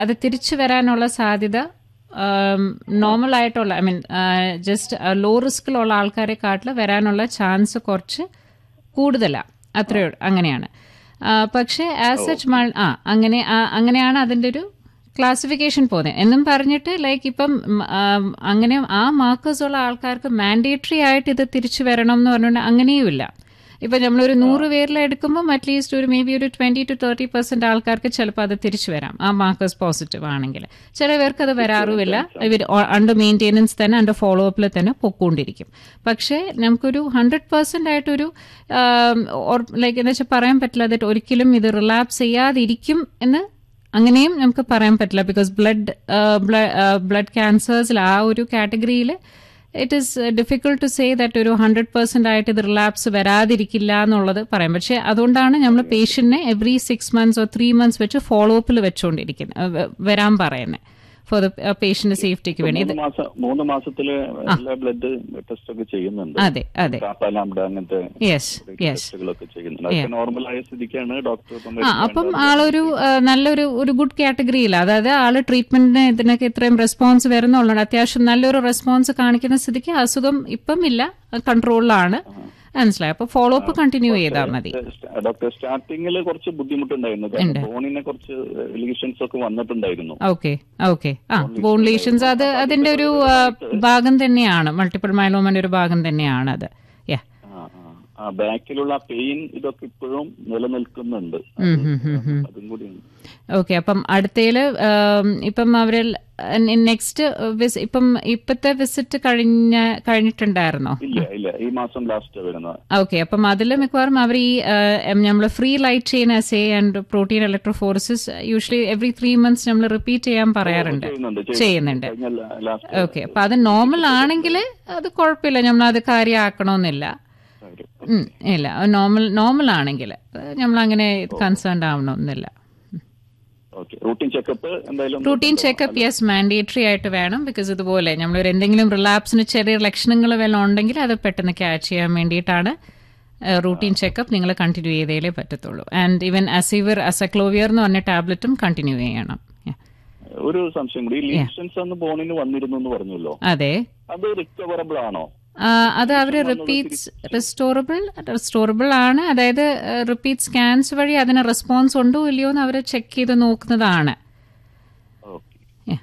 അത് തിരിച്ചു വരാനുള്ള സാധ്യത നോർമൽ ആയിട്ടുള്ള ഐ മീൻ ജസ്റ്റ് ലോ റിസ്കിലുള്ള ആൾക്കാരെ കാട്ടിൽ വരാനുള്ള ചാൻസ് കുറച്ച് കൂടുതലാണ് അത്രയോ അങ്ങനെയാണ് ആ, പക്ഷേ ആസ് സച്ച് ആ അങ്ങനെ ആ, അങ്ങനെയാണ് അതിൻ്റെ ഒരു ക്ലാസിഫിക്കേഷൻ പോകുന്നത് എന്നും പറഞ്ഞിട്ട് ലൈക്ക് ഇപ്പം ഉം, ആ, അങ്ങനെ ആ മാർക്കേഴ്സ് ഉള്ള ആൾക്കാർക്ക് മാൻഡേറ്ററി ആയിട്ട് ഇത് തിരിച്ചു വരണം എന്ന് പറഞ്ഞുകൊണ്ട് അങ്ങനെയുമില്ല ഇപ്പൊ നമ്മളൊരു നൂറ് പേരിൽ എടുക്കുമ്പോൾ അറ്റ്ലീസ്റ്റ് ഒരു മേ ബി ഒരു ട്വന്റി ടു തേർട്ടി പെർസെന്റ് ആൾക്കാർക്ക് ചിലപ്പോൾ അത് തിരിച്ചു വരാം ആ മാർക്കേഴ്സ് പോസിറ്റീവ് ആണെങ്കിൽ ചില പേർക്ക് അത് വരാറുമില്ല ഇവർ അണ്ടർ മെയിൻ്റെനൻസ് തന്നെ അണ്ടർ ഫോളോ അപ്പിൽ തന്നെ പൊക്കോണ്ടിരിക്കും പക്ഷേ നമുക്കൊരു ഹൺഡ്രഡ് പെർസെന്റ് ആയിട്ടൊരു ലൈക്ക് എന്താ വെച്ചാൽ പറയാൻ പറ്റില്ല ദറ്റ് ഒരിക്കലും ഇത് റിലാപ്സ് ചെയ്യാതിരിക്കും എന്ന് അങ്ങനെയും നമുക്ക് പറയാൻ പറ്റില്ല ബിക്കോസ് ബ്ലഡ് ബ്ലഡ് ക്യാൻസേഴ്സിൽ ആ ഒരു കാറ്റഗറിയിൽ it is difficult to say that ഒരു ഹൺഡ്രഡ് പെർസെന്റ് ആയിട്ട് ഇത് റിലാപ്സ് വരാതിരിക്കില്ല എന്നുള്ളത് പറയാം പക്ഷേ അതുകൊണ്ടാണ് നമ്മൾ പേഷ്യന്റിനെ every six months or three months വെച്ച് ഫോളോ അപ്പിൽ വെച്ചുകൊണ്ടിരിക്കുന്നത് വരാൻ പറയുന്നത് ഫോർ ദ പേഷ്യന്റ് സേഫ്റ്റിക്ക് വേണ്ടി ഇത് മൂന്ന് മാസം മൂന്ന് മാസത്തില് എല്ലാ ബ്ലഡ് ടെസ്റ്റ് ഒക്കെ ചെയ്യുന്നുണ്ട് അതെ അതെ കാപ്പാലാംബ അങ്ങനത്തെ യെസ് യെസ് ടെസ്റ്റുകളൊക്കെ ചെയ്യുന്നുണ്ട് അതൊക്കെ നോർമൽ ആയ സ്ഥിതിക്കാണ് ഡോക്ടർ ഇപ്പം ആ അപ്പം ആളൊരു ആ, നല്ലൊരു ഒരു ഗുഡ് കാറ്റഗറിയിൽ അതായത് ആള് ട്രീറ്റ്മെന്റിന് ഇതിനൊക്കെ ഇത്രയും റെസ്പോൺസ് വരുന്നുള്ളത് അത്യാവശ്യം നല്ലൊരു റെസ്പോൺസ് കാണിക്കുന്ന സ്ഥിതിക്ക് അസുഖം ഇപ്പം ഇല്ല കൺട്രോളിലാണ് മനസ്സിലായി അപ്പൊ ഫോളോ അപ്പ് കണ്ടിന്യൂ ചെയ്താൽ മതി ഡോക്ടർ സ്റ്റാർട്ടിങ്ങിൽ കുറച്ച് ബുദ്ധിമുട്ടുണ്ടായിരുന്നു കാരണം ബോണിനെ കുറച്ച് ലീഷൻസ് ഒക്കെ വന്നിട്ടുണ്ടായിരുന്നു ഓക്കെ ഓക്കെ ആ ബോൺ ലീഷൻസ് അത് അതിന്റെ ഒരു ആ, ഭാഗം തന്നെയാണ് മൾട്ടിപ്പിൾ മൈലോമന്റെ ഒരു ഭാഗം തന്നെയാണ് അത് യാ ആ, ആ. ആ ബാക്കിലുള്ള പെയിൻ ഇതൊക്കെ ഇപ്പോഴും നിലനിൽക്കുന്നുണ്ട് അതും കൂടിയാണ് ഓക്കെ അപ്പം അടുത്തയില് ആം, ഇപ്പം അവരിൽ നെക്സ്റ്റ് ഇപ്പം ഇപ്പത്തെ വിസിറ്റ് കഴിഞ്ഞ കഴിഞ്ഞിട്ടുണ്ടായിരുന്നോ ഇല്ല ഇല്ല ഈ മാസം ലാസ്റ്റ് വരുന്നത് ഓക്കെ അപ്പം അതിൽ മിക്കവാറും അവർ ഈ നമ്മൾ free light chain assay and protein electrophoresis usually every three months നമ്മൾ റിപ്പീറ്റ് ചെയ്യാൻ പറയാറുണ്ട് ചെയ്യുന്നുണ്ട് ചെയ്യുന്നുണ്ട് കഴിഞ്ഞ ലാസ്റ്റ് ഓക്കെ അപ്പൊ അത് നോർമൽ ആണെങ്കിൽ അത് കുഴപ്പമില്ല നമ്മൾ അത് കാര്യമാക്കണമെന്നില്ല ഉം, ഇല്ല നോർമൽ നോർമൽ ആണെങ്കിൽ നമ്മൾ അങ്ങനെ കൺസേൺഡ് ആവണമെന്നില്ല ഓക്കെ റൂട്ടീൻ ചെക്കപ്പ് എന്തായാലും റൂട്ടീൻ ചെക്കപ്പ് യെസ് മാൻഡേറ്ററി ആയിട്ട് വേണം ബിക്കോസ് ഇതുപോലെ നമ്മൾ ഒരു എന്തെങ്കിലും റിലാപ്സിന് ചെറിയ ലക്ഷണങ്ങൾ വല്ലതും ഉണ്ടെങ്കിൽ അത് പെട്ടെന്ന് ക്യാച്ച് ചെയ്യാൻ വേണ്ടിയിട്ടാണ് റൂട്ടീൻ ചെക്കപ്പ് നിങ്ങൾ കണ്ടിന്യൂ ചെയ്തേലേ പറ്റത്തുള്ളൂ ആൻഡ് ഈവൻ അസിവിർ അസക്ലോവിയർ എന്ന് പറഞ്ഞ ടാബ്ലറ്റും കണ്ടിന്യൂ ചെയ്യണം Yeah. ഒരു സംശയം കൂടി ലീഷൻസ് അന്ന് ബോണിന് വന്നിരുന്നു എന്ന് പറഞ്ഞല്ലോ അതെ അത് റിക്കവറബിൾ ആണോ ആ, അത് അവർ റിപ്പീറ്റ്സ് റിസ്റ്റോറബിൾ റിസ്റ്റോറബിൾ ആണ് അതായത് റിപ്പീറ്റ് സ്കാൻസ് വഴി അതിന് റെസ്പോൺസ് ഉണ്ടോ ഇല്ലയോ എന്ന് അവർ ചെക്ക് ചെയ്ത് നോക്കുന്നതാണ് okay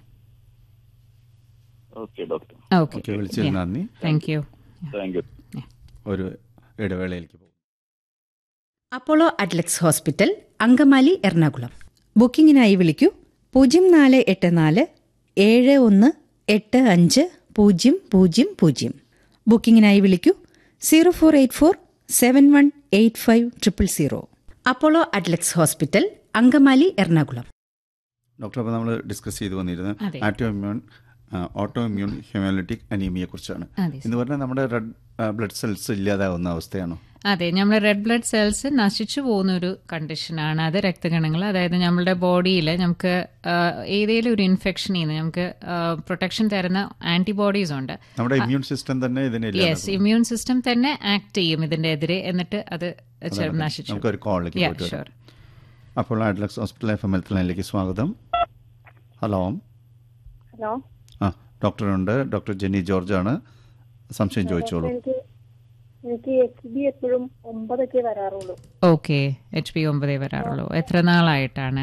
okay doctor okay okay വിളിച്ചതിന് നന്ദി താങ്ക് യു താങ്ക് യു ഒരു ഇടവേളയിലേക്ക് പോകും അപ്പോളോ അഡ്ലക്സ് ഹോസ്പിറ്റൽ അങ്കമാലി എറണാകുളം ബുക്കിംഗിനായി വിളിക്കൂ പൂജ്യം നാല് എട്ട് നാല് ഏഴ് ഒന്ന് എട്ട് അഞ്ച് പൂജ്യം പൂജ്യം പൂജ്യം ബുക്കിംഗിനായി വിളിക്കൂ zero four eight four seven one eight five triple zero Apollo Adlux hospital Angamaly Ernakulam doctor അപ്പോൾ നമ്മൾ ഡിസ്കസ് ചെയ്തു വന്നിരുന്നത് അതെ. Auto immune auto immune haemolytic അനീമിയെ കുറിച്ചാണ് അതെ എന്ന് പറഞ്ഞാൽ നമ്മുടെ റെഡ് ബ്ലഡ് സെൽസ് ഇല്ലാതാവുന്ന അവസ്ഥയാണോ അതെ നമ്മൾ റെഡ് ബ്ലഡ് സെൽസ് നശിച്ചു പോകുന്ന ഒരു കണ്ടീഷനാണ് അത് രക്തഗണങ്ങൾ അതായത് നമ്മുടെ ബോഡിയിൽ നമുക്ക് ഏതെങ്കിലും ഒരു ഇൻഫെക്ഷൻ ചെയ്യുന്ന നമുക്ക് പ്രൊട്ടക്ഷൻ തരുന്ന ആന്റിബോഡീസ് ഉണ്ട് നമ്മുടെ ഇമ്മ്യൂൺ സിസ്റ്റം തന്നെ ഇതിനെ യെസ് ഇമ്മ്യൂൺ സിസ്റ്റം തന്നെ ആക്ട് ചെയ്യും ഇതിന്റെ എതിരെ എന്നിട്ട് അത് ചെ- നശിച്ചു നമുക്കൊരു കോളിലേക്ക് Yeah, പോയിട്ട് sure. വരാം അപ്പോൾ അഡ്ലക്സ് ഹോസ്പിറ്റൽ എഫ് എം എൽ ലൈനിലേക്ക് സ്വാഗതം ഹലോ ഹലോ ആ ഡോക്ടറുണ്ട് ഡോക്ടർ ജെന്നി ജോർജ് ആണ് സംശയം ചോദിച്ചോളൂ എനിക്ക് എനിക്ക് എച്ച് ബി എപ്പോഴും ഒമ്പതൊക്കെ വരാറുള്ളൂ ഓക്കെ എച്ച് പി ഒമ്പതേ വരാറുള്ളൂ എത്ര നാളായിട്ടാണ്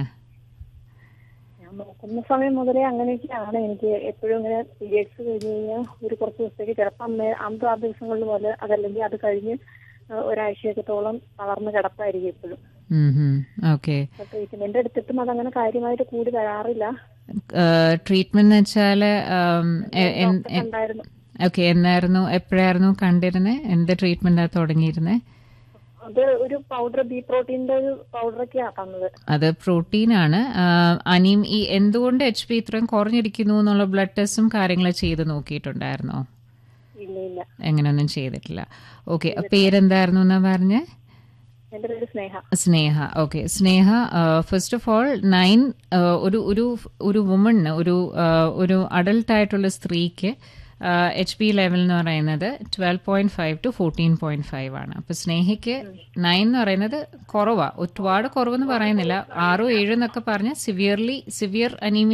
ഞാൻ നോക്കുന്ന സമയം മുതലേ അങ്ങനെയൊക്കെയാണ് എനിക്ക് എപ്പോഴും ഇങ്ങനെ പീരിയഡ്സ് കഴിഞ്ഞ് കഴിഞ്ഞാൽ ഒരു കുറച്ച് ദിവസത്തേക്ക് ചിലപ്പോൾ അമ്മ അമ്പത് ആ ദിവസങ്ങളിൽ പോലെ അതല്ലെങ്കിൽ അത് കഴിഞ്ഞ് ആ, ഒരാഴ്ചയൊക്കത്തോളം തളർന്ന് കിടപ്പായിരിക്കും എപ്പോഴും ഓക്കെ അപ്പൊ ട്രീറ്റ്മെന്റ് എടുത്തിട്ടും അതങ്ങനെ കാര്യമായിട്ട് കൂടി വരാറില്ല ട്രീറ്റ്മെന്റ് എന്ന് വെച്ചാല് ഡോക്ടറെ കണ്ടായിരുന്നു ഓക്കെ എന്നായിരുന്നു എപ്പോഴായിരുന്നു കണ്ടിരുന്നത് എന്ത് ട്രീറ്റ്മെന്റാ തുടങ്ങിയിരുന്നത് അത് ഒരു പൗഡർ ബി പ്രോട്ടീന്റെ ഒരു പൗഡറൊക്കെയാ തന്നത് അത് പ്രോട്ടീനാണ് അനിയും ഈ എന്തുകൊണ്ട് എച്ച് പി ഇത്രയും കുറഞ്ഞിരിക്കുന്നു എന്നുള്ള ബ്ലഡ് ടെസ്റ്റും കാര്യങ്ങളും ചെയ്ത് നോക്കിയിട്ടുണ്ടായിരുന്നോ ഇല്ല ഇല്ല എങ്ങനെയൊന്നും ചെയ്തിട്ടില്ല ഓക്കെ പേരെന്തായിരുന്നു എന്നാ പറഞ്ഞേ എന്റെ പേര് Sneha Sneha okay Sneha first of all nine ഒരു ഒരു ഒരു വുമണിന് ഒരു ആ, ഒരു അഡൽട്ട് ആയിട്ടുള്ള സ്ത്രീക്ക് എച്ച് പി ലെവൽ എന്ന് പറയുന്നത് twelve point five to fourteen point five ആണ് അപ്പൊ സ്നേഹിക്ക് നയൻ എന്ന് പറയുന്നത് കുറവാ ഒരുപാട് കുറവെന്ന് പറയുന്നില്ല ആറോ ഏഴോ എന്നൊക്കെ പറഞ്ഞ് സിവിയർലി സിവിയർ അനീമിയ